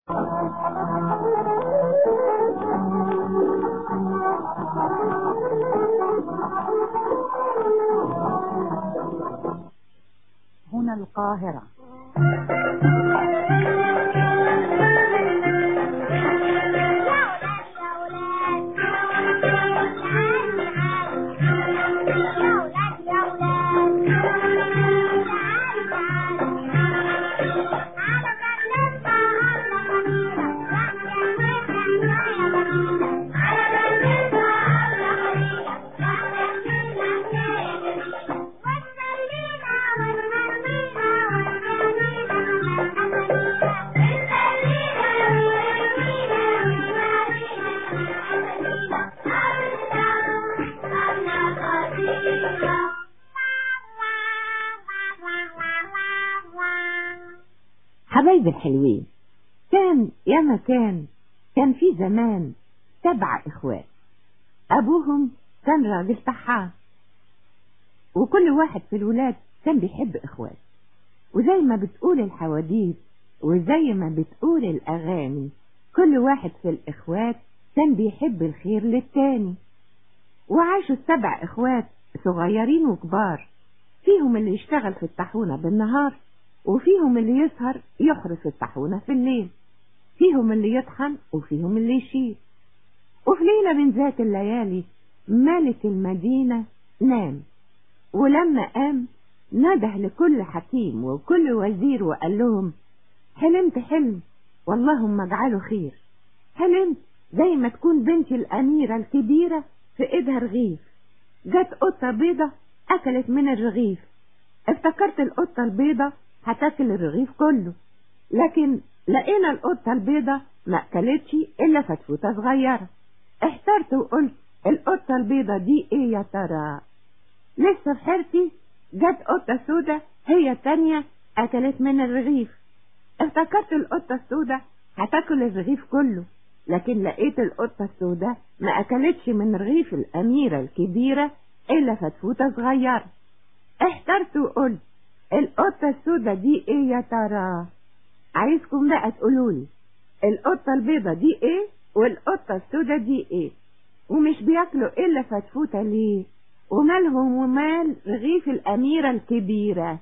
هنا القاهرة حبايبي الحلوين كان يا مكان كان في زمان سبع اخوات ابوهم كان راجل طحان وكل واحد في الولاد كان بيحب اخوات وزي ما بتقول الحواديت وزي ما بتقول الاغاني كل واحد في الاخوات كان بيحب الخير للتاني وعاشوا السبع اخوات صغيرين وكبار فيهم اللي يشتغل في الطاحونه بالنهار وفيهم اللي يسهر يحرس الطاحونه في الليل فيهم اللي يطحن وفيهم اللي يشيل وفي ليلة من ذات الليالي ملك المدينة نام ولما قام نده لكل حكيم وكل وزير وقال لهم حلمت حلم واللهم اجعله خير حلمت زي ما تكون بنتي الأميرة الكبيرة في إيدها رغيف جت قطة بيضة أكلت من الرغيف افتكرت القطة البيضة هتاكل الرغيف كله لكن لقينا القطة البيضة ما أكلتش إلا فتفوتة صغيرة احترت وقلت القطة البيضة دي ايه يا ترى لسه في حيرتي جت قطة سودة هي التانية أكلت من الرغيف افتكرت القطة السودة هتاكل الرغيف كله لكن لقيت القطة السودة ما أكلتش من رغيف الأميرة الكبيرة إلا فتفوتة صغيرة احترت وقلت القطة السودة دي ايه يا ترى عايزكم بقى تقولولي القطة البيضة دي ايه والقطة السودة دي ايه ومش بياكلوا الا فتفوتة ليه ومالهم ومال رغيف الأميرة الكبيرة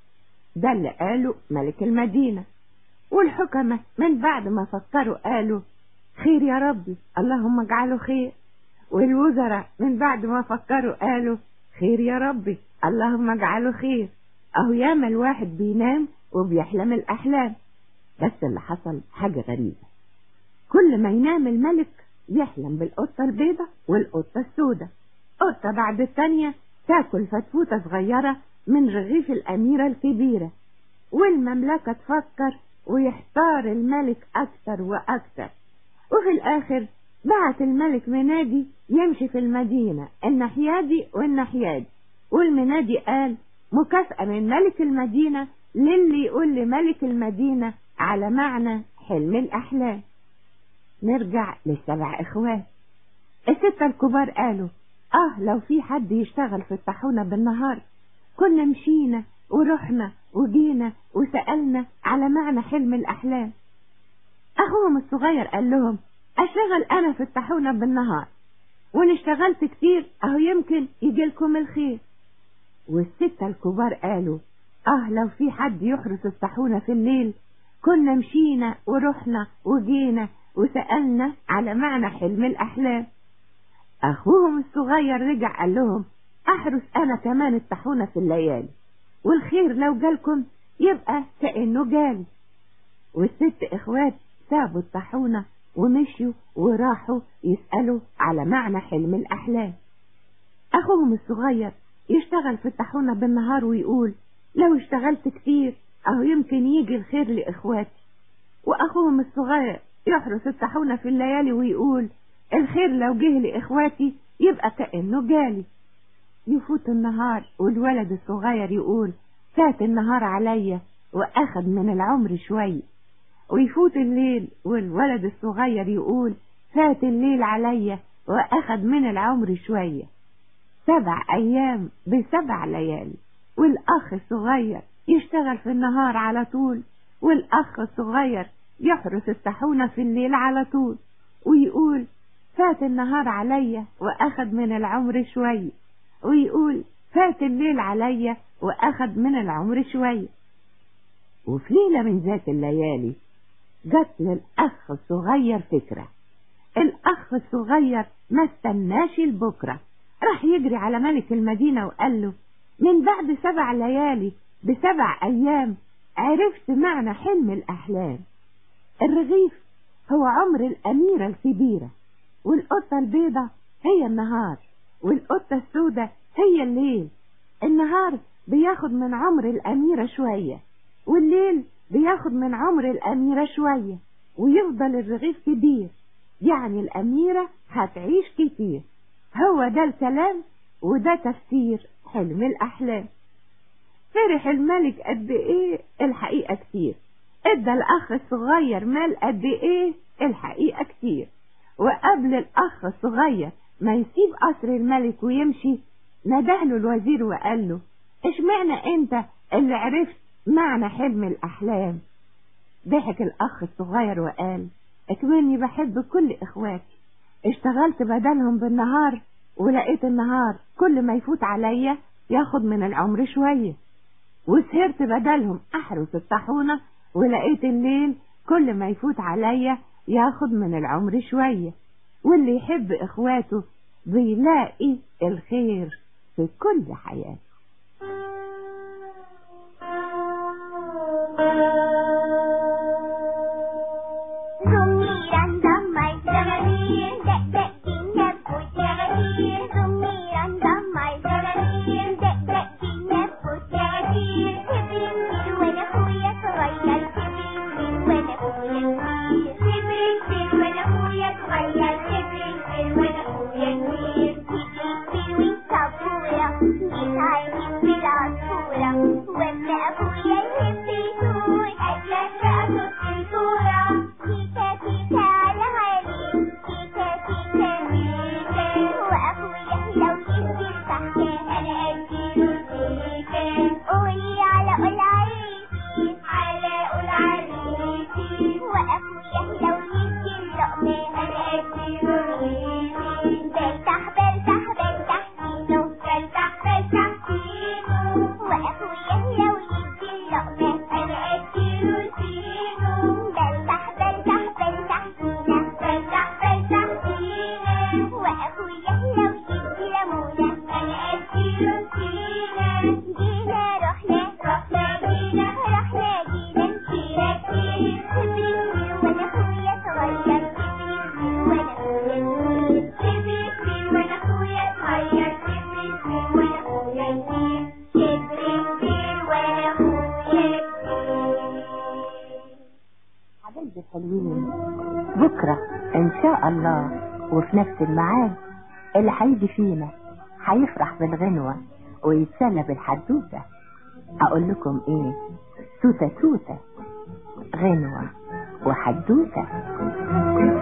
ده اللي قاله ملك المدينة والحكمة من بعد ما فكروا قالوا خير يا ربي اللهم اجعله خير والوزراء من بعد ما فكروا قالوا خير يا ربي اللهم اجعله خير اهو ياما الواحد بينام وبيحلم الأحلام بس اللي حصل حاجة غريبة كل ما ينام الملك يحلم بالقطة البيضة والقطة السودة قطة بعد التانية تاكل فتفوتة صغيرة من رغيف الأميرة الكبيرة والمملكة تفكر ويحتار الملك أكتر وأكتر وفي الآخر بعت الملك منادي يمشي في المدينة الناحية والناحية دي والمنادي قال مكافأة من ملك المدينة للي يقول لملك المدينة على معنى حلم الأحلام نرجع للسبع إخوات الستة الكبار قالوا آه لو في حد يشتغل في الطاحونة بالنهار كنا مشينا ورحنا وجينا وسألنا على معنى حلم الأحلام أخوهم الصغير قال لهم أشتغل أنا في الطاحونة بالنهار وإن اشتغلت كتير أهو يمكن يجيلكم الخير والستة الكبار قالوا آه لو في حد يحرس الطاحونة في الليل كنا مشينا ورحنا وجينا وسألنا على معنى حلم الأحلام أخوهم الصغير رجع قال لهم أحرس أنا كمان الطاحونة في الليالي والخير لو جالكم يبقى كأنه جالي والست إخوات سابوا الطاحونة ومشيوا وراحوا يسألوا على معنى حلم الأحلام أخوهم الصغير يشتغل في الطاحونة بالنهار ويقول لو اشتغلت كتير أهو يمكن يجي الخير لإخواتي وأخوهم الصغير يحرس الطاحونة في الليالي ويقول الخير لو جه لإخواتي يبقى كأنه جالي يفوت النهار والولد الصغير يقول فات النهار عليا وأخد من العمر شوية ويفوت الليل والولد الصغير يقول فات الليل عليا وأخد من العمر شوية سبع أيام بسبع ليالي والأخ الصغير يشتغل في النهار على طول والأخ الصغير يحرس الطاحونة في الليل على طول ويقول فات النهار عليا وأخد من العمر شوية ويقول فات الليل عليا وأخد من العمر شوية وفي ليلة من ذات الليالي جت للأخ الصغير فكرة الأخ الصغير ما استناش لبكرة راح يجري على ملك المدينة وقال له من بعد سبع ليالي بسبع أيام عرفت معنى حلم الأحلام الرغيف هو عمر الأميرة الكبيرة والقطة البيضة هي النهار والقطة السوداء هي الليل النهار بياخد من عمر الأميرة شوية والليل بياخد من عمر الأميرة شوية ويفضل الرغيف كبير يعني الأميرة هتعيش كتير هو ده الكلام وده تفسير حلم الأحلام فرح الملك قد ايه الحقيقة كتير ادى الاخ الصغير مال قد ايه الحقيقة كتير وقبل الاخ الصغير ما يسيب قصر الملك ويمشي ندهله الوزير وقال له اشمعنى انت اللي عرفت معنى حلم الاحلام ضحك الاخ الصغير وقال اكمني بحب كل اخواتي اشتغلت بدلهم بالنهار ولقيت النهار كل ما يفوت عليا ياخد من العمر شويه وسهرت بدلهم احرس الطاحونة ولقيت الليل كل ما يفوت عليا ياخد من العمر شوية واللي يحب اخواته بيلاقي الخير في كل حياته حلوين بكرة إن شاء الله وفي نفس الميعاد اللي هيجي فينا هيفرح بالغنوة ويتسلى بالحدوتة أقول لكم إيه توتة توتة غنوة وحدوتة